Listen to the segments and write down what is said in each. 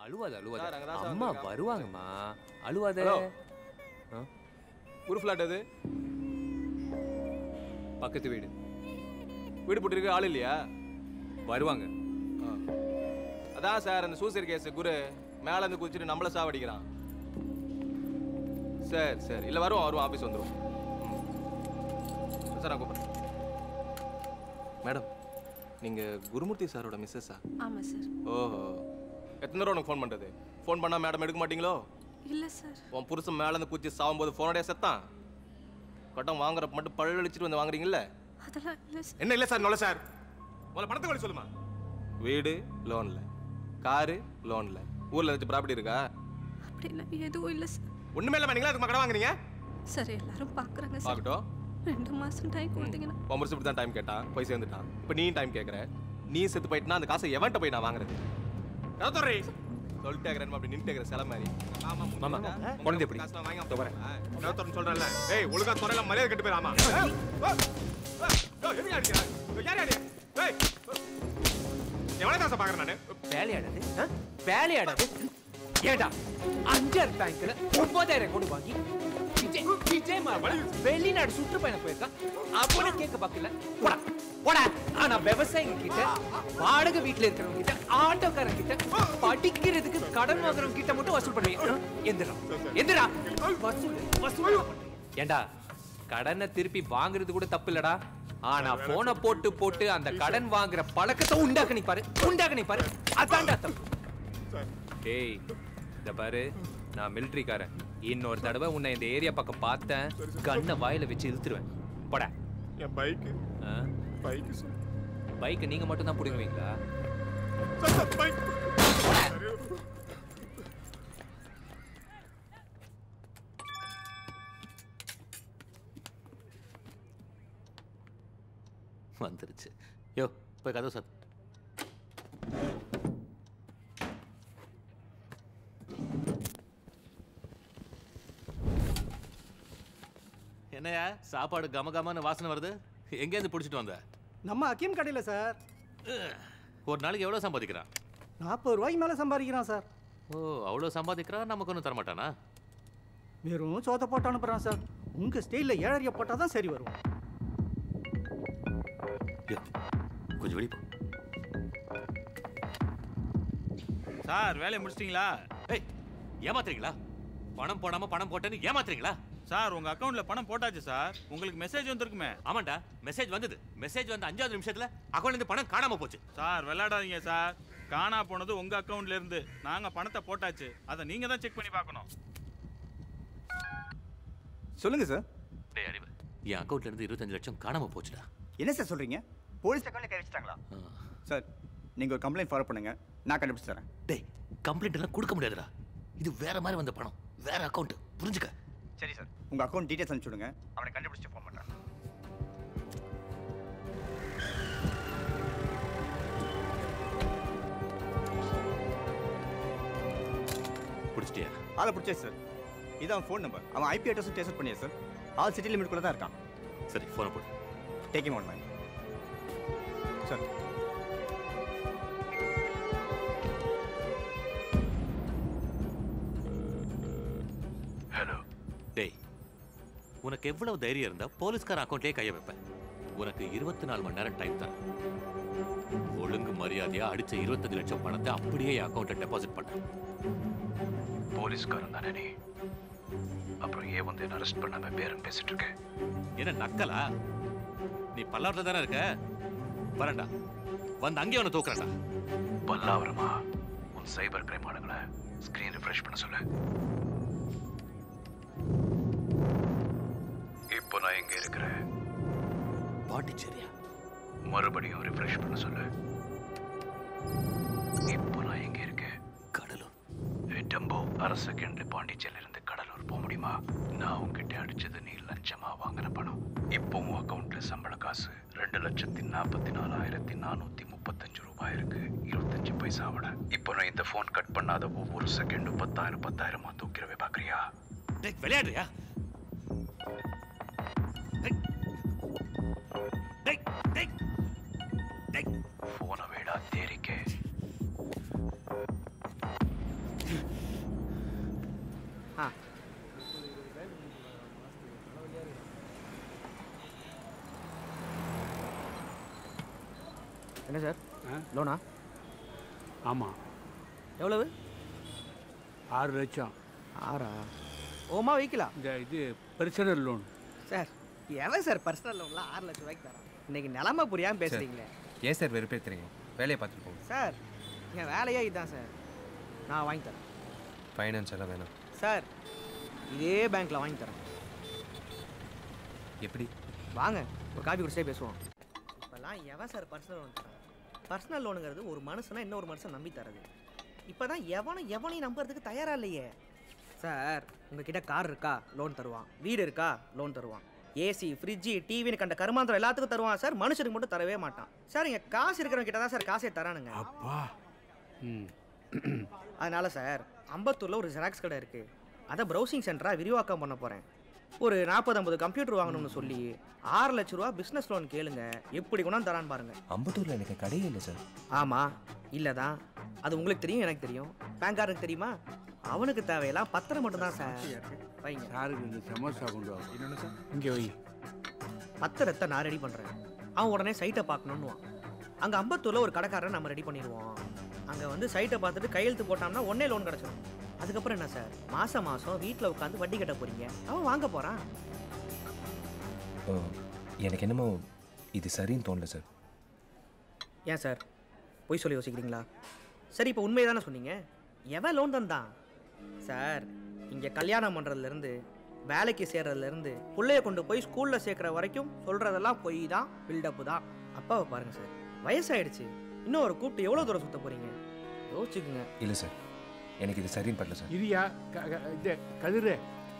அழுவாத அழுவாத sir, அங்கதான் sir அம்மா வந்திருக்கான். வருவாங்கம்மா அழுவாத ஹலோ. ஆ? ஒரு ஃப்ளாட் அது பக்கத்து வீடு வீடு போட்டுருக்கு ஆள் இல்லையா வருவாங்க ஆ. அதான் சார் அந்த சூசைட் கேஸ் குரு மேல இருந்து குதிச்சுட்டு நம்மள சாவடிக்கிறான் சரி சரி இல்ல வருவோம் வருவோம் ஆபீஸ் வந்துரும் ம். சார் நான் கூப்பிடுறேன் மேடம் நீங்க குருமூர்த்தி சாரோட மிஸ்ஸஸா ஆமாம் சார் ஓஹோ எத்தனை தடவை உனக்கு ஃபோன் பண்றது ஃபோன் பண்ணா மேடம் எடுக்க மாட்டீங்களோ இல்லை சார் உன் புருஷன் மேல இருந்து குச்சி சாகும்போது ஃபோனோடய செத்தான் கட்டம் வாங்குறப்ப மட்டும் பழு அழிச்சிட்டு வந்து வாங்குறீங்கல்ல அதெல்லாம் இல்லை சார் என்ன இல்ல சார் நொல்ல சார் முதல்ல பணத்தை வழி சொல்லுமா வீடு லோன்ல காரு லோன்ல ஊர்ல ஏதாச்சும் ப்ராப்பர்ட்டி இருக்கா அப்படிலாம் எதுவும் இல்லை சார் ஒண்ணுமே இல்ல நீங்களா அதுக்கு கடை வாங்குறீங்க சார் எல்லாரும் பார்க்குறாங்க சார் பார்க்கட்டும் ரெண்டு மாதம் டைம் கொடுத்தீங்கன்னா உன் புருஷன் இப்படி தான் டைம் கேட்டான் போய் சேர்ந்துட்டான் இப்போ நீ டைம் கேட்குற நீ செத்து போயிட்டுனா அந்த காசை எவன்ட்ட போய் நான் வாங்குறது கதை தொடரி சொல்லிட்டே இருக்கிறேன் அப்படி நின்றுட்டு இருக்கிற சில மாதிரி ஆமா மாமா, முடிஞ்சா, குழந்தை எப்படி? காசுலாம் வாங்கி அப்ப வரேன் கதை தொடர்ந்து சொல்றேன்ல ஏய் ஒழுங்கா துறையில மரியாதை கட்டு போய் ஆமா எதுக்கு அடிக்கிற யார் யாரு ஏய் எவ்வளவு காசை பாக்குறேன் நானு வேலையாடாது ஆ? வேலையாடாது ஏடா அஞ்சர் பேங்க்ல ஒன்பதாயிரம் கோடி வாங்கி விஜய் விஜய் மாமா வெளிநாடு சுற்றுப்பயணம் போயிருக்கான் அப்போ கேட்க பாக்கல போடா போடா ஆனா விவசாயிங்க கிட்ட வாடகை வீட்டுல இருக்கிறவங்க கிட்ட ஆட்டோக்காரங்க கிட்ட படிக்கிறதுக்கு கடன் வாங்குறவங்க கிட்ட மட்டும் வசூல் பண்ணுவீங்க எந்திரா எந்திரா வசூல் வசூல் ஏண்டா கடனை திருப்பி வாங்குறது கூட தப்பு இல்லடா ஆனா போனை போட்டு போட்டு அந்த கடன் வாங்குற பழக்கத்தை உண்டாக்கணி பாரு உண்டாக்கணி பாரு அதான்டா தப்பு டேய் இந்த பாரு நான் மிலிட்ரிக்காரன் இன்னொரு தடவை உன்னை இந்த ஏரியா பக்கம் பார்த்தேன் கண்ணை வாயில வச்சு இழுத்துருவேன் போடா என் பைக்கு ஆ? பைக்கு பைக்கை நீங்க மட்டும் தான் பிடிங்குவீங்களா பைக் வந்துருச்சு யோ போய் கதவு சார் என்னையா சாப்பாடு கம கமன்னு வாசனை வருது எங்கேருந்து பிடிச்சிட்டு வந்த நம்ம அக்கீம் கடையில் சார் ஒரு நாளைக்கு எவ்வளோ சம்பாதிக்கிறான் நாற்பது ரூபாய்க்கு மேலே சம்பாதிக்கிறான் சார் ஓ அவ்வளோ சம்பாதிக்கிறான் நமக்கு ஒன்றும் தரமாட்டானா வெறும் சோத்தை போட்டு அனுப்புகிறான் சார் உங்கள் ஸ்டைலில் ஏழறிய போட்டால் தான் சரி வரும் யோ, கொஞ்சம் வெளியே போ சார் வேலையை முடிச்சிட்டிங்களா ஏய் ஏமாத்துறீங்களா பணம் போடாம பணம் போட்டேன்னு ஏமாத்துறீங்களா சார் உங்க அக்கவுண்ட்ல பணம் போட்டாச்சு சார் உங்களுக்கு மெசேஜ் வந்திருக்குமே ஆமாண்டா மெசேஜ் வந்தது மெசேஜ் வந்து அஞ்சாவது நிமிஷத்துல அக்கௌண்ட்ல இருந்து பணம் காணாம போச்சு சார் விளையாடாதீங்க சார் காணா போனது உங்க அக்கவுண்ட்ல இருந்து நாங்க பணத்தை போட்டாச்சு அதை நீங்க தான் செக் பண்ணி பார்க்கணும் சொல்லுங்க சார் டேய் அறிவு என் அக்கௌண்ட்ல இருந்து இருபத்தஞ்சு லட்சம் காணாம போச்சுடா என்ன சார் சொல்றீங்க போலீஸ் அக்கௌண்ட்ல கை வச்சிட்டாங்களா சார் நீங்க ஒரு கம்ப்ளைண்ட் ஃபாலோ பண்ணுங்க நான் கண்டுபிடிச்சு தரேன் டேய் கம்ப்ளைண்ட் எல்லாம் கொடுக்க முடியாதுடா இது வேற மாதிரி வந்த பணம் வேற அக்கௌண்ட் புரிஞ்சுக்க சரி சார் உங்க அக்கௌண்ட் டீடைல்ஸ் அனுப்பிச்சு விடுங்க அவனை கண்டுபிடிச்சு ஃபோன் பண்றேன் பிடிச்சிட்டியா ஆளை பிடிச்சே சார் இதான் ஃபோன் நம்பர் அவன் ஐபி அட்ரஸும் டேஸ்ட் பண்ணியா சார் ஆல் சிட்டி லிமிட்குள்ள தான் இருக்கான் சரி ஃபோனை போடு taking one mind sir hello டேய் உனக்கு எவ்வளவு தைரியம் இருந்தா போலீஸ்கார அக்கௌண்ட்லயே கைய வைப்பேன் உனக்கு இருபத்தி நாலு மணி நேரம் டைம் தரேன் ஒழுங்கு மரியாதையா அடிச்ச இருபத்தஞ்சு லட்சம் பணத்தை அப்படியே என் அக்கௌண்ட்ல டெபாசிட் பண்ண போலீஸ்காரன் தானே நீ அப்புறம் ஏன் வந்து என்ன அரெஸ்ட் பண்ணாம பேரம் பேசிட்டு இருக்க என்ன நக்கலா நீ பல்லாவரத்துல தானே இருக்க வரேன்டா வந்து அங்கேயே உன்னை தூக்குறேன்டா பல்லாவரமா உன் சைபர் கிரைம் ஆளுங்களை ஸ்கிரீன் ரிஃப்ரெஷ் பண்ண சொல்லு இப்போ நான் எங்க இருக்கிறேன் பாண்டிச்சேரியா மறுபடியும் ரிஃப்ரெஷ் பண்ண சொல்லு இப்போ நான் எங்க இருக்கேன் கடலூர் ஏய் டம்போ அரை செகண்ட்ல பாண்டிச்சேரியில இருந்து கடலூர் போக முடியுமா நான் உன்கிட்ட அடிச்சது நீ லஞ்சமா வாங்கின பணம் இப்போ உன் அக்கவுண்ட்ல சம்பள காசு ரெண்டு லட்சத்தி நாற்பத்தி நாலாயிரத்தி நானூத்தி முப்பத்தஞ்சு ரூபாய் இருக்கு இருபத்தஞ்சு பைசாவோட இப்போ நான் இந்த ஃபோன் கட் பண்ணாத ஒவ்வொரு செகண்டும் பத்தாயிரம் பத்தாயிரமா தூக்கிறவே பாக்குறியா டேய் விளையாடுறியா டேய். டேய், டேய், டேய். போன வேடா தேரிக்கே ஆ என்ன சார் லோனா ஆமாம் எவ்வளவு ஆறு லட்சம் ஆறா ஓமா வைக்கலாம் இந்த இது பர்சனல் லோன் சார் எவன் சார் பர்சனல் லோன்லாம் ஆறு லட்சம் ரூபாய்க்கு தரான் இன்னைக்கு நிலமை புரியாமல் பேசுறீங்களே ஏன் சார் வெறுப்பேற்றுறீங்க வேலையை பார்த்துட்டு போங்க சார் என் வேலையே இதுதான் சார் நான் வாங்கி தரேன் ஃபைனான்ஸ் எல்லாம் வேணாம் சார் இதே பேங்க்கில் வாங்கி தரேன் எப்படி வாங்க ஒரு காஃபி குடிச்சே பேசுவோம் இப்போல்லாம் எவன் சார் பர்சனல் லோன் தரான் பர்சனல் லோனுங்கிறது ஒரு மனுஷனை இன்னொரு மனுஷன் நம்பி தரது இப்போ தான் எவனும் எவனையும் நம்புறதுக்கு தயாரா இல்லையே சார் உங்ககிட்ட கார் இருக்கா லோன் தருவான் வீடு இருக்கா லோன் தருவான் ஏசி ஃப்ரிட்ஜு டிவின்னு கண்ட கருமாந்திரம் எல்லாத்துக்கும் தருவான் சார் மனுஷனுக்கு மட்டும் தரவே மாட்டான் சார் இங்கே காசு இருக்கிறவங்க கிட்ட தான் சார் காசே தரானுங்க அப்பா ம் அதனால சார் அம்பத்தூரில் ஒரு ஜெராக்ஸ் கடை இருக்குது அதை ப்ரௌசிங் சென்டராக விரிவாக்கம் பண்ண போகிறேன் ஒரு நாற்பது ஐம்பது கம்ப்யூட்டர் வாங்கணும்னு சொல்லி ஆறு லட்ச ரூபா பிஸ்னஸ் லோன் கேளுங்க எப்படி கொண்டாந்து தரான்னு பாருங்க அம்பத்தூரில் எனக்கு கடையே இல்லை சார் ஆமாம் இல்லை தான் அது உங்களுக்கு தெரியும் எனக்கு தெரியும் பேங்காரனுக்கு தெரியுமா அவனுக்கு தேவையெல்லாம் பத்திரம் மட்டும்தான் சார் வைங்க சாருக்கு இந்த சமோசா கொண்டு வா இன்னொன்று சார் இங்கே வை பத்திரத்தை நான் ரெடி பண்ணுறேன் அவன் உடனே சைட்டை பார்க்கணுன்னுவான் அங்கே அம்பத்தூரில் ஒரு கடைக்காரன் நம்ம ரெடி பண்ணிடுவோம் அங்கே வந்து சைட்டை பார்த்துட்டு கையெழுத்து போட்டான்னா உடனே லோன் கிடச்சிடும் அதுக்கப்புறம் என்ன சார் மாதம் மாதம் வீட்டில் உட்காந்து வட்டி கட்ட போகிறீங்க அவன் வாங்க போகிறான் ஓ, எனக்கு என்னமோ இது சரின்னு தோணல சார் ஏன் சார் பொய் சொல்லி யோசிக்கிறீங்களா சரி இப்போ உண்மையை தானே சொன்னீங்க எவன் லோன் தந்தான் சார் இங்கே கல்யாணம் பண்ணுறதுலேருந்து வேலைக்கு சேர்றதுலேருந்து பிள்ளைய கொண்டு போய் ஸ்கூலில் சேர்க்குற வரைக்கும் சொல்கிறதெல்லாம் பொய் தான் பில்டப்பு தான் அப்பாவை பாருங்கள் சார் வயசாயிடுச்சு இன்னும் ஒரு கூப்பிட்டு எவ்வளோ தூரம் சுத்த போகிறீங்க யோசிச்சுக்குங்க இல்லை சார் எனக்கு இது சரின்னு படல சார் இரியா க- க- இது கதிரு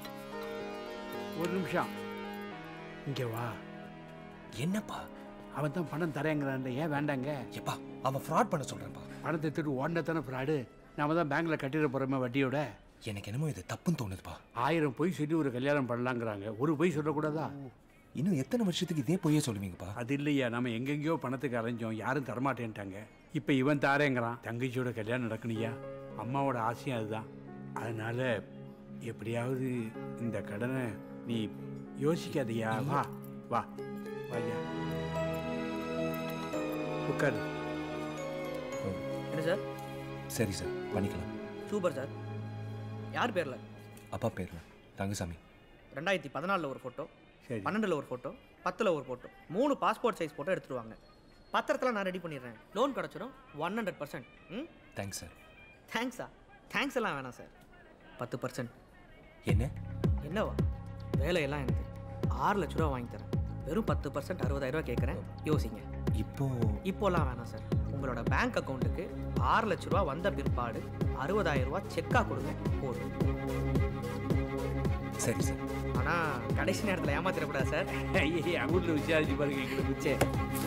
ஒரு நிமிஷம் இங்கே வா என்னப்பா அவன் தான் பணம் தரேங்கிறான்ல ஏன் வேண்டாங்க எப்பா அவன் ஃப்ராட் பண்ண சொல்கிறான்ப்பா பணத்தை எடுத்துட்டு ஓடின தானே ஃப்ராடு நாம தான் பேங்க்ல கட்டிட போகிறோமே வட்டியோட எனக்கு என்னமோ இது தப்புன்னு தோணுதுப்பா ஆயிரம் பொய் சொல்லி ஒரு கல்யாணம் பண்ணலாங்கிறாங்க ஒரு பொய் சொல்லக்கூடாதா இன்னும் எத்தனை வருஷத்துக்கு இதே பொய்யே சொல்லுவீங்கப்பா அது இல்லையா நம்ம எங்கெங்கேயோ பணத்துக்கு அலைஞ்சோம் யாரும் தரமாட்டேன்ட்டாங்க இப்போ இவன் தாரேங்கிறான் தங்கச்சியோட கல்யாணம் நடக்கணுயா அம்மாவோட ஆசையும் அதுதான் அதனால எப்படியாவது இந்த கடனை நீ யோசிக்காதயா வா வா வாயா உட்காரு என்ன சார் சரி சார் பண்ணிக்கலாம் சூப்பர் சார் யார் பேரில் அப்பா பேரில் தங்கசாமி ரெண்டாயிரத்தி பதினாலில் ஒரு ஃபோட்டோ சரி பன்னெண்டில் ஒரு ஃபோட்டோ பத்தில் ஒரு ஃபோட்டோ மூணு பாஸ்போர்ட் சைஸ் ஃபோட்டோ எடுத்துட்டு வாங்க பத்திரத்தில் நான் ரெடி பண்ணிடுறேன் லோன் கிடச்சிரும் ஒன் ஹண்ட்ரட் பர்சன்ட் ம் தேங்க்ஸ் சார் தேங்க்ஸா தேங்க்ஸ் எல்லாம் வேணாம் சார் பத்து பர்சன்ட் என்ன என்னவா வேலையெல்லாம் எனக்கு ஆறு லட்ச ரூபா வாங்கி தரேன் வெறும் பத்து பர்சன்ட் அறுபதாயிரம் ரூபா கேட்குறேன் யோசிங்க இப்போ இப்போலாம் வேணாம் சார் உங்களோட பேங்க் அக்கௌண்ட்டுக்கு ஆறு லட்ச ரூபா வந்த பிற்பாடு அறுபதாயிரம் ரூபா செக்காக கொடுங்க போதும் சரி சார் ஆனால் கடைசி நேரத்தில் ஏமாத்திடக்கூடாது சார் ஐயே அங்கூட்டில் விசாரிச்சு பாருங்க எங்களுக்கு சரி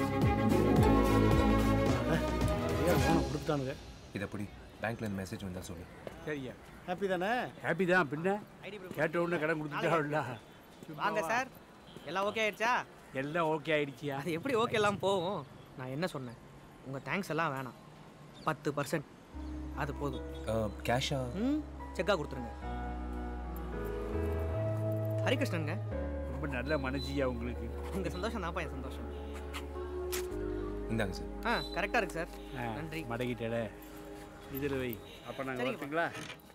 லோனை கொடுத்தானுங்க இதை அப்படி பேங்க்ல இருந்து மெசேஜ் வந்தா சொல்லு சரியா ஹாப்பி தானே ஹாப்பி தான் பின்ன கேட்ட உடனே கடன் கொடுத்துட்டாவில்ல வாங்க சார் எல்லாம் ஓகே ஆயிடுச்சா எல்லாம் ஓகே ஆயிடுச்சியா அது எப்படி ஓகே எல்லாம் போகும் நான் என்ன சொன்னேன் உங்கள் தேங்க்ஸ் எல்லாம் வேணாம் பத்து பர்சன்ட் அது போதும் கேஷா ம் செக்காக கொடுத்துருங்க ஹரிகிருஷ்ணனுங்க ரொம்ப நல்ல மனசியா உங்களுக்கு உங்கள் சந்தோஷம் தான்ப்பா என் சந்தோஷம் இந்தாங்க சார் ஆ கரெக்டாக இருக்கு சார் ஆ, நன்றி மடக்கிட்டட இதில் வை அப்போ நாங்கள் சரிங்கப்பா. வரட்டுங்களா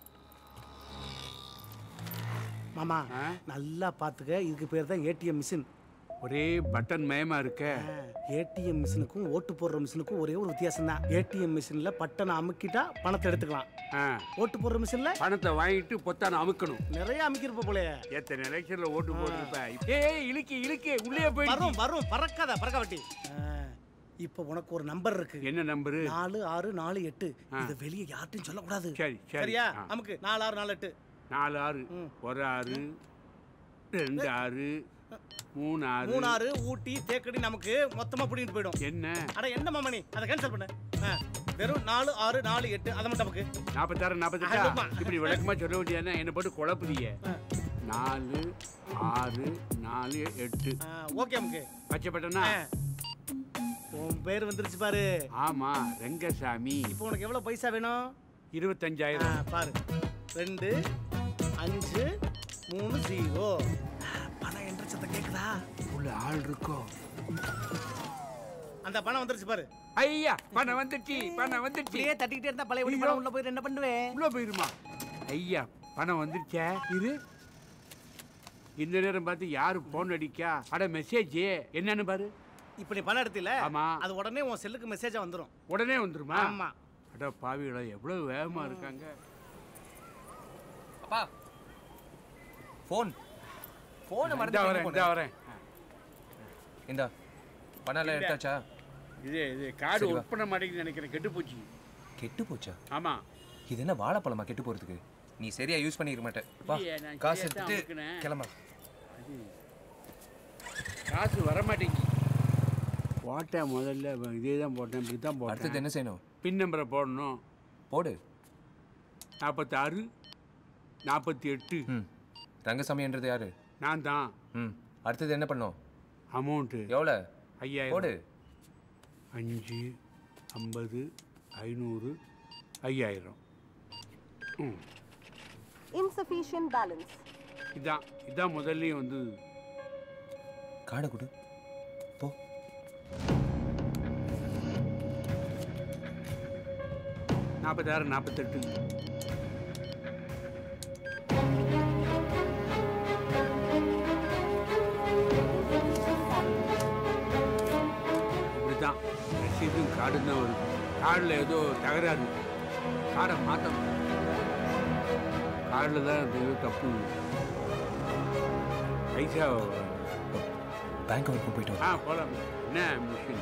மாமா நல்லா பார்த்துக்க இதுக்கு பேர் தான் ஏடிஎம் மிஷின் ஒரே பட்டன் மயமா இருக்க ஏடிஎம் மிஷினுக்கும் ஓட்டு போடுற மிஷினுக்கும் ஒரே ஒரு வித்தியாசம் தான் ஏடிஎம் மிஷினில் பட்டனை அமுக்கிட்டா பணத்தை எடுத்துக்கலாம் ஆ, ஓட்டு போடுற மிஷினில் பணத்தை வாங்கிட்டு பொத்தான அமுக்கணும் நிறைய அமுக்கிருப்ப போலே எத்தனை எலெக்ஷன்ல ஓட்டு போட்டிருப்பேன் ஏய் இழுக்கு இழுக்கு உள்ளே போய் வரும் வரும் பறக்காத பறக்க வட்டி இப்போ உனக்கு ஒரு நம்பர் இருக்கு என்ன நம்பரு நாலு ஆறு நாலு எட்டு ஆ. இதை வெளியே யார்ட்டையும் சொல்லக்கூடாது சரி சரி சரியா ஆ. நமக்கு நாலு ஆறு நாலு எட்டு நாலு ஆறு ஒரு ஆறு ரெண்டு ஆறு மூணு ஆறு மூணு ஆறு ஊட்டி தேக்கடி நமக்கு மொத்தமா பிடிக்கிட்டு போயிடும் என்ன அட என்ன மாமணி அதை கேன்சல் பண்ணு ஆ, வெறும் நாலு ஆறு நாலு எட்டு அதை மட்டும் நமக்கு நாற்பத்தாறு நாற்பத்தெட்டா ஆமா. இப்படி விளக்கமா சொல்ல வேண்டியதுன்னா என்னை போட்டு குழப்புதிய நாலு ஆறு நாலு எட்டு ஓகே நமக்கு பச்சை பட்டனா உன் பேர் வந்துருச்சு பாரு ஆமா ரெங்கசாமி இப்போ உனக்கு எவ்வளவு பைசா வேணும் இருபத்தஞ்சாயிரம் ஆ, பாரு ரெண்டு அஞ்சு மூணு ஜீரோ பணம் என்ற சத்தம் கேக்குதா உள்ள ஆள் இருக்கோ அந்த பணம் வந்துருச்சு பாரு ஐயா பணம் வந்துச்சு பணம் வந்துச்சு இப்படியே தட்டிக்கிட்டே இருந்தா பழைய வண்டி பணம் உள்ள போயிட்டு என்ன பண்ணுவேன் உள்ள போயிருமா ஐயா பணம் வந்துருச்சே இரு இந்த நேரம் பார்த்து யாரு போன் அடிக்கா அட மெசேஜ் என்னன்னு பாரு இப்போ நீ பணம் எடுத்தில ஆமா. அது உடனே உன் செல்லுக்கு மெசேஜா வந்துரும் உடனே வந்துருமா ஆமா. அட பாவிகளா எவ்வளவு வேகமா இருக்காங்க அப்பா ஃபோன் ஃபோனை இந்தா மறந்து வரேன் இந்தா வரேன் இந்தா பணம் எல்லாம் எடுத்தாச்சா இது இது கார்டு சரி, வா. ஒர்க் பண்ண மாட்டேங்குது நினைக்கிறேன் கெட்டு போச்சு கெட்டு போச்சா ஆமா இது என்ன வாழைப்பழமா கெட்டு போறதுக்கு நீ சரியா யூஸ் பண்ணிருக்க மாட்டே வா இல்லையே, நான் காசு சரியா தான் எடுத்துட்டு அமுக்குனேன். கிளம்பா காசு வர மாட்டேங்குது போட்டேன் முதல்ல இதே தான் போட்டேன் இப்படி தான் போட்டேன் அடுத்தது என்ன செய்யணும் பின் நம்பரை போடணும் போடு நாற்பத்தாறு நாற்பத்தி எட்டு ம் ரங்கசாமின்றது யாரு நான் தான் ம் அடுத்தது என்ன பண்ணோம் அமௌண்ட்டு எவ்வளோ ஐயாயிரம் போடு அஞ்சு ஐம்பது ஐநூறு ஐயாயிரம் ம் insufficient balance. இதான் இதான் முதல்லையும் வந்து காடை கொடு போ நாற்பத்தாறு நாற்பத்தெட்டு இப்படிதான் ரசீதும் கார்டும் தான் வருது கார்டில் ஏதோ தகராறு கார்டை மாற்றணும் கார்டில் தான் அது ஏதோ தப்பு பைசா பேங்க் வரைக்கும் போயிட்டு ஆ போகலாம் என்ன மிஷின்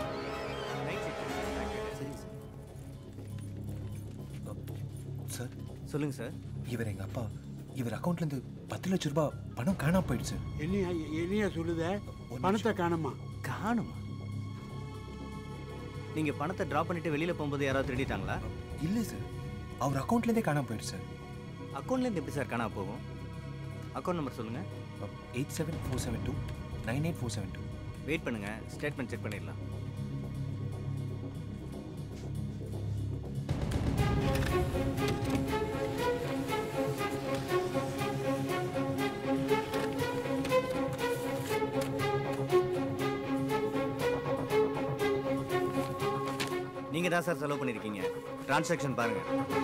சார் சொல்லுங்க சார் இவர் எங்க அப்பா இவர் அக்கௌண்ட்ல இருந்து பத்து லட்ச ரூபாய் பணம் காணாம போயிடுச்சு என்னையா என்னையா சொல்லுத பணத்தை காணுமா காணுமா நீங்க பணத்தை டிராப் பண்ணிட்டு வெளியில போகும்போது யாராவது திருடிட்டாங்களா இல்ல சார் அவர் அக்கௌண்ட்ல இருந்தே காணாம போயிடுச்சு சார் அக்கௌண்ட்ல இருந்து எப்படி சார் காணாம போகும் அக்கௌண்ட் நம்பர் சொல்லுங்க eight seven four seven two nine eight four seven two wait பண்ணுங்க ஸ்டேட்மெண்ட் செக் பண்ணிடலாம் நீங்க தான் சார் செலவு பண்ணிருக்கீங்க டிரான்சாக்ஷன் பாருங்க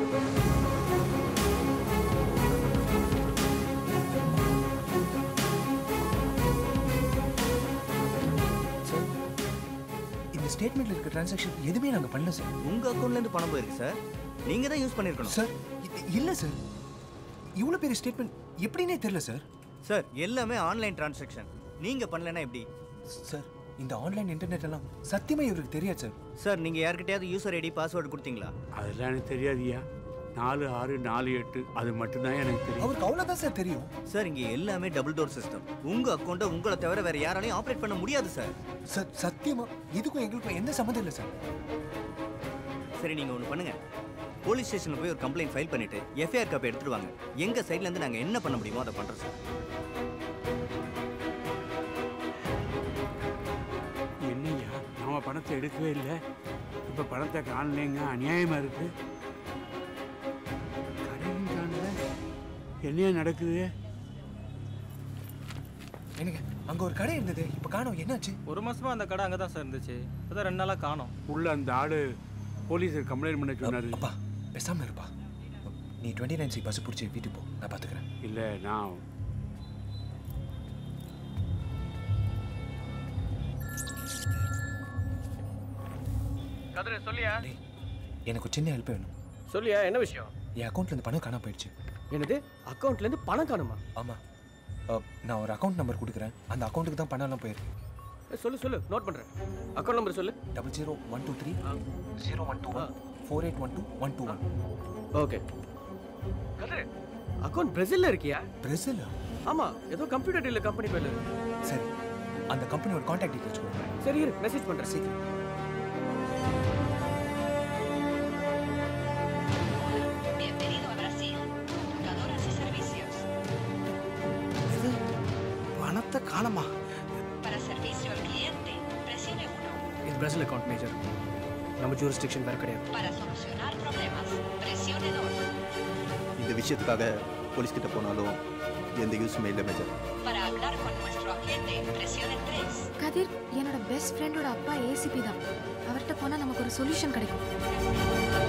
இந்த ஸ்டேட்மெண்ட்ல இருக்க டிரான்சாக்ஷன் எதுவுமே நாங்க பண்ணல சார் உங்க அக்கௌண்ட்ல இருந்து பணம் போயிருக்கு சார் நீங்க தான் யூஸ் பண்ணிருக்கணும் சார் இ- இல்ல சார் இவ்வளவு பெரிய ஸ்டேட்மெண்ட் எப்படின்னே தெரியல சார் சார் எல்லாமே ஆன்லைன் டிரான்சாக்ஷன் நீங்க பண்ணலனா எப்படி சார் இந்த ஆன்லைன் இன்டர்நெட் எல்லாம் சத்தியமா இவருக்கு தெரியாது சார் சார் நீங்க யார்கிட்டயாவது யூசர் ஐடி பாஸ்வேர்டு கொடுத்தீங்களா அதெல்லாம் எனக்கு தெரியாதுயா நாலு ஆறு நாலு எட்டு அது மட்டும்தான் எனக்கு தெரியும் அவருக்கு அவ்வளவுதான் சார் தெரியும் சார் இங்க எல்லாமே டபுள் டோர் சிஸ்டம் உங்க அக்கௌண்ட்டை உங்களை தவிர வேற யாராலையும் ஆப்ரேட் பண்ண முடியாது சார் சார் சத்தியமா இதுக்கும் எங்களுக்கும் எந்த சம்மந்தம் இல்லை சார் சரி நீங்க ஒன்று பண்ணுங்க போலீஸ் ஸ்டேஷன்ல போய் ஒரு கம்ப்ளைண்ட் ஃபைல் பண்ணிட்டு எஃப்ஐஆர் காப்பி எடுத்துட்டு வாங்க எங்க சைட்ல இருந்து நாங்க என்ன பண்ண முடியுமோ அதை பண்றோம் சார் என்னய்யா நாம பணத்தை எடுக்கவே இல்லை இப்போ பணத்தை காணலைங்க அநியாயமா இருக்கு கடையும் காணல என்னையா நடக்குது எனக்கு அங்க ஒரு கடை இருந்தது இப்ப காணோம் என்னாச்சு ஒரு மாசமா அந்த கடை அங்கே தான் சார் இருந்துச்சு இப்போதான் ரெண்டு நாளாக காணோம் உள்ள அந்த ஆளு போலீஸுக்கு கம்ப்ளைண்ட் பண்ண சொன்னாரு அப்பா பேசாம இருப்பா நீ டுவெண்ட்டி நைன் சி பஸ் பிடிச்சி வீட்டுக்கு போ நான் பாத்துக்கிறேன் இல்லை நான் கதிர சொல்லியா எனக்கு ஒரு சின்ன ஹெல்ப் வேணும் சொல்லியா என்ன விஷயம் என் அக்கௌண்ட்ல இருந்து பணம் காணாம போயிடுச்சு என்னது அக்கௌண்ட்ல இருந்து பணம் காணுமா ஆமா அஹ், நான் ஒரு அக்கௌண்ட் நம்பர் கொடுக்குறேன் அந்த அக்கௌண்ட்டுக்கு தான் பணம் எல்லாம் போயிருக்கு சொல்லு சொல்லு நோட் பண்றேன் அக்கௌண்ட் நம்பர் சொல்லு double zero one two three zero one two one four eight one two one two one okay Kathir account பிரேசில்ல இருக்கியா பிரேசில் ஆமா ஏதோ கம்ப்யூட்டர் டீலர் கம்பெனி பேர்ல இருக்கு சரி அந்த கம்பெனியோட காண்டாக்ட் டீட்டெயில்ஸ் கொடுங்க சரி இரு மெசேஜ் பண்றேன் சீக்கிரம் Bienvenido a Brasil. Buscadoras y servicios. பணத்தை காணமா Para servicio al cliente, presione 1. இது பிரேசில் அக்கௌண்ட் மேஜர் நம்ம ஜூரிஸ்டிக்ஷன் வேற கிடையாது Para solucionar problemas, presione 2. இந்த விஷயத்துக்காக போலீஸ் கிட்ட போனாலும் எந்த யூஸுமே இல்லை major Para hablar con nuestro agente, presione 3. Kathir என்னோட பெஸ்ட் ஃப்ரெண்டோட அப்பா ஏசிபி தான் அவர்கிட்ட போனா நமக்கு ஒரு சொல்யூஷன் கிடைக்கும்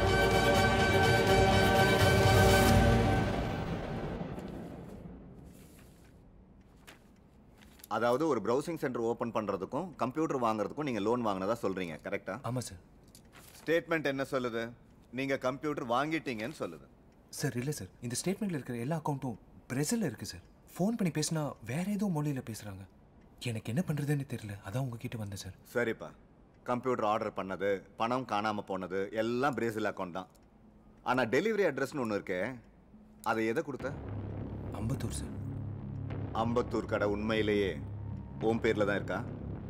அதாவது ஒரு ப்ரௌசிங் சென்டர் ஓப்பன் பண்ணுறதுக்கும் கம்ப்யூட்டர் வாங்குறதுக்கும் நீங்கள் லோன் வாங்கினதா சொல்கிறீங்க கரெக்டா ஆமாம் சார் ஸ்டேட்மெண்ட் என்ன சொல்லுது நீங்கள் கம்ப்யூட்டர் வாங்கிட்டீங்கன்னு சொல்லுது சார் இல்லை சார் இந்த ஸ்டேட்மெண்ட்டில் இருக்கிற எல்லா அக்கௌண்ட்டும் பிரேசிலில் இருக்குது சார் ஃபோன் பண்ணி பேசினா வேற ஏதோ மொழியில் பேசுகிறாங்க எனக்கு என்ன பண்ணுறதுன்னு தெரியல அதான் உங்ககிட்ட வந்தேன் சார் சரிப்பா கம்ப்யூட்டர் ஆர்டர் பண்ணது பணம் காணாமல் போனது எல்லாம் பிரேசில் அக்கௌண்ட் தான் ஆனால் டெலிவரி அட்ரஸ்னு ஒன்று இருக்கே அதை எதை கொடுத்த அம்பத்தூர் சார் அம்பத்தூர் கடை உண்மையிலேயே உன் பேரில் தான் இருக்கா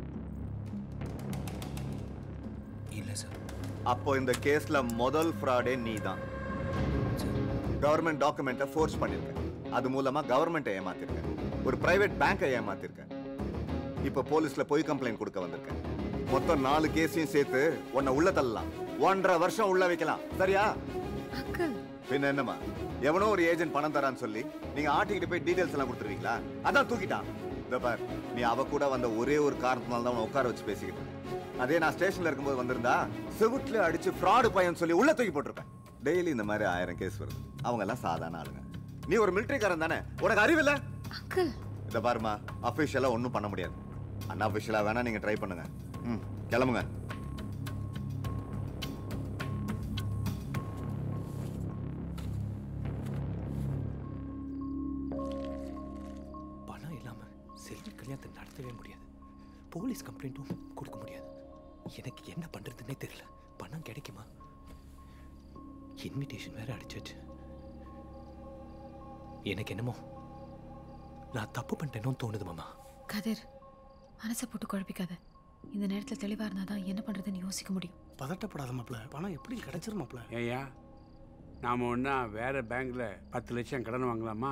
இல்லை சார் அப்போ இந்த கேஸ்ல முதல் ஃப்ராடே நீ தான் கவர்மெண்ட் டாக்குமெண்ட்டை ஃபோர்ஸ் பண்ணிருக்க அது மூலமா கவர்மெண்ட்டை ஏமாத்திருக்க ஒரு பிரைவேட் பேங்கை ஏமாத்திருக்க இப்போ போலீஸ்ல பொய் கம்ப்ளைண்ட் கொடுக்க வந்திருக்க மொத்தம் நாலு கேஸையும் சேர்த்து உன்னை உள்ள தள்ளலாம் ஒன்றரை வருஷம் உள்ள வைக்கலாம் சரியா பின்ன என்னமா எவனோ ஒரு ஏஜென்ட் பணம் தரான்னு சொல்லி நீங்க ஆட்டிக்கிட்டு போய் டீடைல்ஸ் எல்லாம் கொடுத்துருவீங்களா அதான் தூக்கிட்டான் இந்த பார் நீ அவ கூட வந்த ஒரே ஒரு காரணத்தினால தான் அவனை உட்கார வச்சு பேசிக்கிட்டு இருக்க. அதே நான் ஸ்டேஷன்ல இருக்கும்போது வந்திருந்தா செவுட்ல அடிச்சு ஃப்ராடு பையன் சொல்லி உள்ள தூக்கி போட்டிருப்பேன் டெய்லி இந்த மாதிரி ஆயிரம் கேஸ் வருது அவங்க எல்லாம் சாதாரண ஆளுங்க நீ ஒரு மிலிட்டரிக்காரன் தானே உனக்கு அறிவில்ல இத பாருமா அபிஷியலா ஒன்றும் பண்ண முடியாது அன்அபிஷியலா வேணா நீங்க ட்ரை பண்ணுங்க ம் கிளம்புங்க பணம் இல்லாமல் செல்வி கல்யாணத்தை நடத்தவே முடியாது போலீஸ் கம்ப்ளைண்ட்டும் கொடுக்க முடியாது எனக்கு என்ன பண்ணுறதுன்னே தெரியல பணம் கிடைக்குமா இன்விடேஷன் வேற அடிச்சாச்சு எனக்கு என்னமோ நான் தப்பு பண்ணிட்டேனோ தோணுது மாமா கதிர் மனசை போட்டு குழப்பிக்காத இந்த நேரத்தில் தெளிவாக இருந்தால் தான் என்ன பண்ணுறதுன்னு யோசிக்க முடியும் பதட்டப்படாத மாப்ள பணம் எப்படி கிடைச்சிரும் மாப்ள ஏய்யா நாம் ஒன்றா வேற பேங்க்ல பத்து லட்சம் கடன் வாங்கலாமா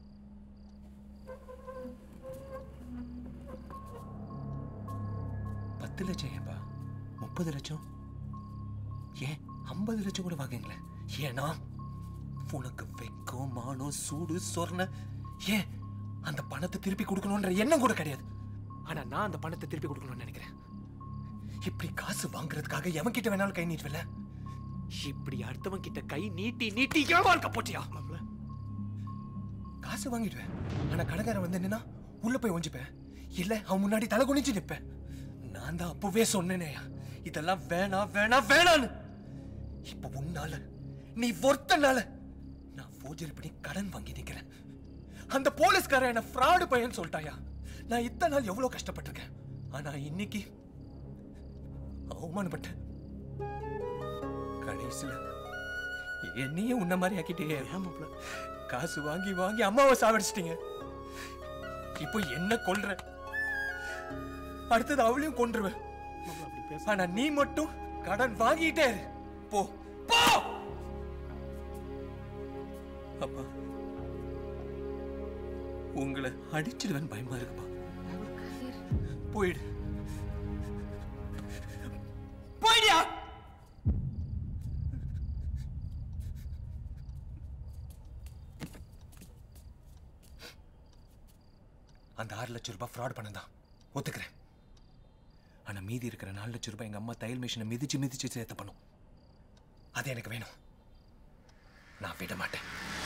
பத்து லட்சம் ஏன்பா முப்பது லட்சம் ஏன் ஐம்பது லட்சம் கூட வாங்குங்களேன் ஏன்னா உனக்கு வெக்கம் மானம் சூடு சொர்ண ஏன் அந்த பணத்தை திருப்பி கொடுக்கணுன்ற எண்ணம் கூட கிடையாது ஆனா நான் அந்த பணத்தை திருப்பி கொடுக்கணும்னு நினைக்கிறேன் இப்படி காசு வாங்குறதுக்காக எவன் கிட்ட வேணாலும் கை நீட்டுவல இப்படி அடுத்தவன் கிட்ட கை நீட்டி நீட்டி என் வாழ்க்கை போட்டியா காசு வாங்கிடுவேன் ஆனா கடைக்காரன் வந்து என்னன்னா உள்ள போய் ஒஞ்சிப்பேன் இல்ல அவன் முன்னாடி தலை குனிஞ்சு நிப்பேன் நான் தான் அப்பவே சொன்னேனே இதெல்லாம் வேணாம் வேணாம் வேணான்னு இப்ப உன்னால நீ ஒருத்தனால நான் ஃபோர்ஜரி பண்ணி கடன் வாங்கி நிக்கிறேன் அந்த போலீஸ்காரன் என்ன ஃப்ராடு பையன் சொல்லிட்டாயா நான் இத்தனை நாள் எவ்வளவு கஷ்டப்பட்டிருக்கேன் ஆனா இன்னைக்கு அவமானப்பட்டேன் கடைசியில என்னையும் உன்ன மாதிரி ஆக்கிட்டே காசு வாங்கி வாங்கி அம்மாவை சாவடிச்சிட்டீங்க இப்போ என்ன கொல்ற அடுத்தது அவளையும் கொன்றுவேன் ஆனா நீ மட்டும் கடன் வாங்கிட்டே இரு. போ போ அப்பா உங்களை அடிச்சிடுவேன் பயமா இருக்குப்பா போயிடு போயிடியா அந்த ஆறு லட்சம் ரூபாய் ஃப்ராட் பண்ண தான் ஒத்துக்கிறேன் ஆனா மீதி இருக்கிற நாலு லட்சம் ரூபாய் எங்க அம்மா தையல் மிஷினை மிதிச்சு மிதிச்சு சேர்த்த பண்ணும் அது எனக்கு வேணும் நான் விட மாட்டேன்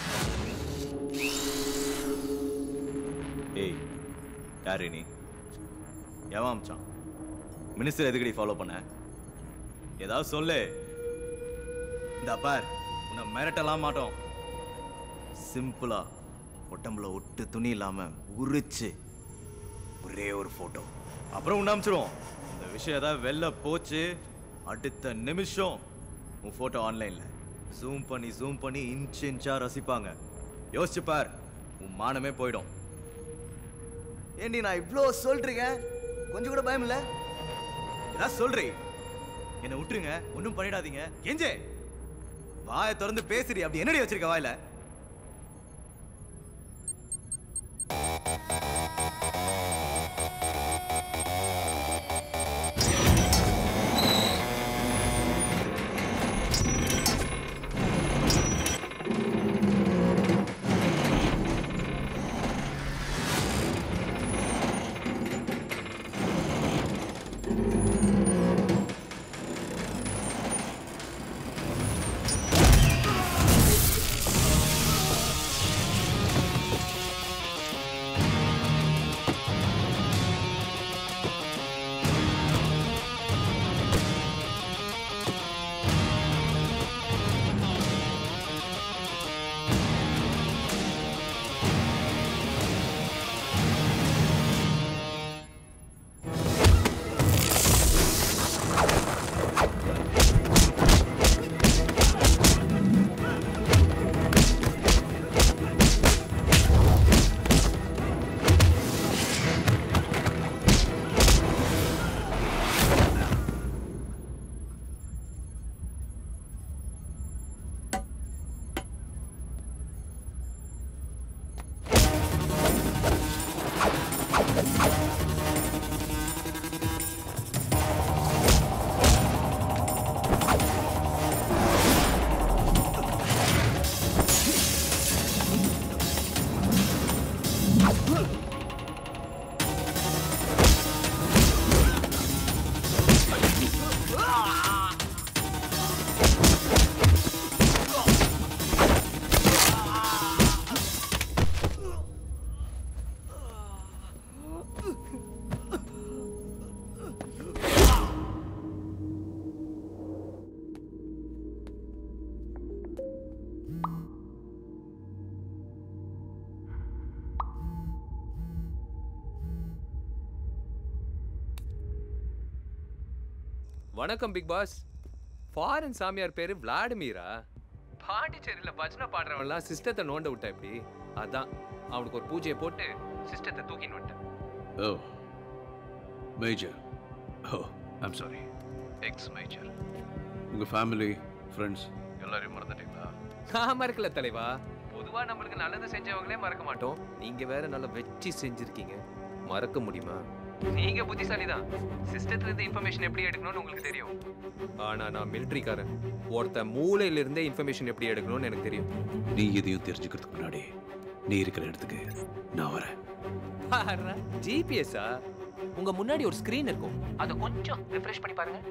ஏய் யாரு நீ எவன் அமிச்சான் மினிஸ்டர் எதுக்கடி ஃபாலோ பண்ண ஏதாவது சொல்லு இந்த பார் உன்னை மிரட்டலாம் மாட்டோம் சிம்பிளா உடம்புல ஒட்டு துணி இல்லாம உரிச்சு ஒரே ஒரு போட்டோ அப்புறம் உன்னை அமிச்சிருவோம் இந்த விஷயம் ஏதாவது வெளில போச்சு அடுத்த நிமிஷம் உன் போட்டோ ஆன்லைன்ல ஜூம் பண்ணி ஜூம் பண்ணி இன்ச் இன்ச்சா ரசிப்பாங்க யோசிச்சு பார் உன் மானமே போயிடும் ஏண்டி நான் இவ்வளோ சொல்றீங்க கொஞ்சம் கூட பயம் இல்ல ஏதாவது சொல்றீ என்னை விட்டுருங்க ஒன்றும் பண்ணிடாதீங்க எஞ்சே வாயை திறந்து பேசுறி அப்படி என்னடி வச்சிருக்க வாயில வணக்கம் பிக் பாஸ் ஃபாரின் சாமியார் பேரு விளாடிமீரா பாண்டிச்சேரியில் பஜனை பாடுறவன்லாம் சிஸ்டத்தை நோண்ட விட்டா எப்படி அதான் அவனுக்கு ஒரு பூஜையை போட்டு சிஸ்டத்தை தூக்கின்னு வந்துட்டேன் oh major oh I'm sorry ex major உங்கள் ஃபேமிலி ஃப்ரெண்ட்ஸ் எல்லாரையும் மறந்துட்டீங்களா நான் மறக்கல தலைவா பொதுவா நம்மளுக்கு நல்லது செஞ்சவங்களே மறக்க மாட்டோம் நீங்க வேற நல்லா வெச்சி செஞ்சிருக்கீங்க மறக்க முடியுமா நீங்க புத்திசாலி தான் சிஸ்டத்துல இருந்து இன்ஃபர்மேஷன் எப்படி எடுக்கணும்னு உங்களுக்கு தெரியும் ஆனா நான் மிலிட்ரிக்காரன் ஒருத்த மூளையில இருந்தே இன்ஃபர்மேஷன் எப்படி எடுக்கணும்னு எனக்கு தெரியும் நீ எதையும் தெரிஞ்சுக்கிறதுக்கு முன்னாடி நீ இருக்கிற இடத்துக்கு நான் வரேன் ஜிபிஎஸ்ஸா உங்க முன்னாடி ஒரு ஸ்கிரீன் இருக்கும் அதை கொஞ்சம் ரிஃப்ரெஷ் பண்ணி பாருங்க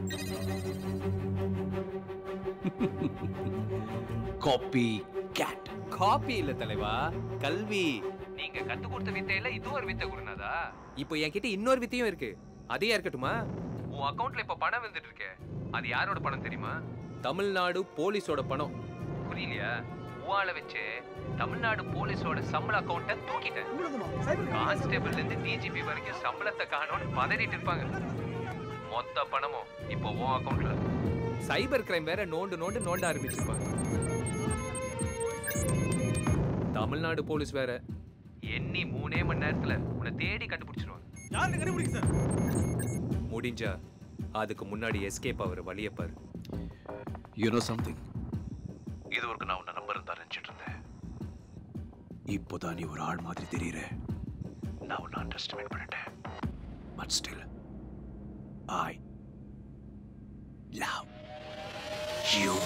காப்பி கேட் காப்பி இல்ல தலைவா கல்வி நீங்க கத்து கொடுத்த வித்தையில இது ஒரு வித்தை குருநாதா இப்போ என்கிட்ட இன்னொரு வித்தையும் இருக்கு அதே இருக்கட்டுமா உன் அக்கவுண்ட்ல இப்ப பணம் வந்துட்டு இருக்கே அது யாரோட பணம் தெரியுமா தமிழ்நாடு போலீஸோட பணம் புரியலையா உவால வச்சு தமிழ்நாடு போலீஸோட சம்பள அக்கவுண்ட்டை தூக்கிட்டேன் கான்ஸ்டேபிள்ல இருந்து டிஜிபி வரைக்கும் சம்பளத்தை காணோம்னு பதறிட்டு இருப்பாங்க மொத்த பணமும் இப்போ உன் அக்கவுண்ட்ல சைபர் கிரைம் வேற நோண்டு நோண்டு நோண்ட ஆரம்பிச்சிருப்பாங்க தமிழ்நாடு போலீஸ் வேற எண்ணி மூணே மணி நேரத்துல உன்னை தேடி கண்டுபிடிச்சிருவாங்க யாருன்னு கண்டுபிடிக்க சார் முடிஞ்சா அதுக்கு முன்னாடி எஸ்கேப் ஆகிற வழியை பாரு யூ நோ சம்திங் இது வரைக்கும் நான் உன்னை நம்பர் தான் நினச்சிட்டு இருந்தேன் இப்போதான் நீ ஒரு ஆள் மாதிரி தெரியுற நான் உன்னை அண்டர்ஸ்டிமேட் பண்ணிட்டேன் but still I love you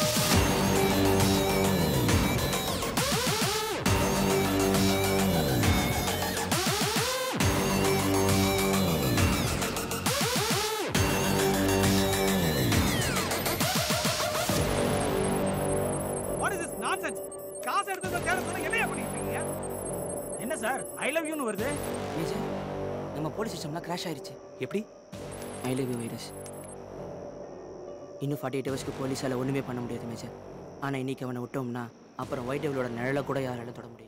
what is this nonsense காசு எடுத்து தேட சொன்னா என்னையா பண்ணிட்டு இருக்கீங்க என்ன சார் ஐ லவ் யூன்னு வருது மேஜர் நம்ம போலீஸ் சிஸ்டம்லாம் கிராஷ் ஆயிருச்சு எப்படி ஐ லவ் யூ வைரஸ் இன்னும் ஃபார்ட்டி எயிட் ஹவர்ஸ்க்கு போலீஸால் ஒன்றுமே பண்ண முடியாது மேஜர் ஆனால் இன்னைக்கு அவனை விட்டோம்னா அப்புறம் ஒயிட் டெவிலோட நிழலை கூட யாரால தொட முடியாது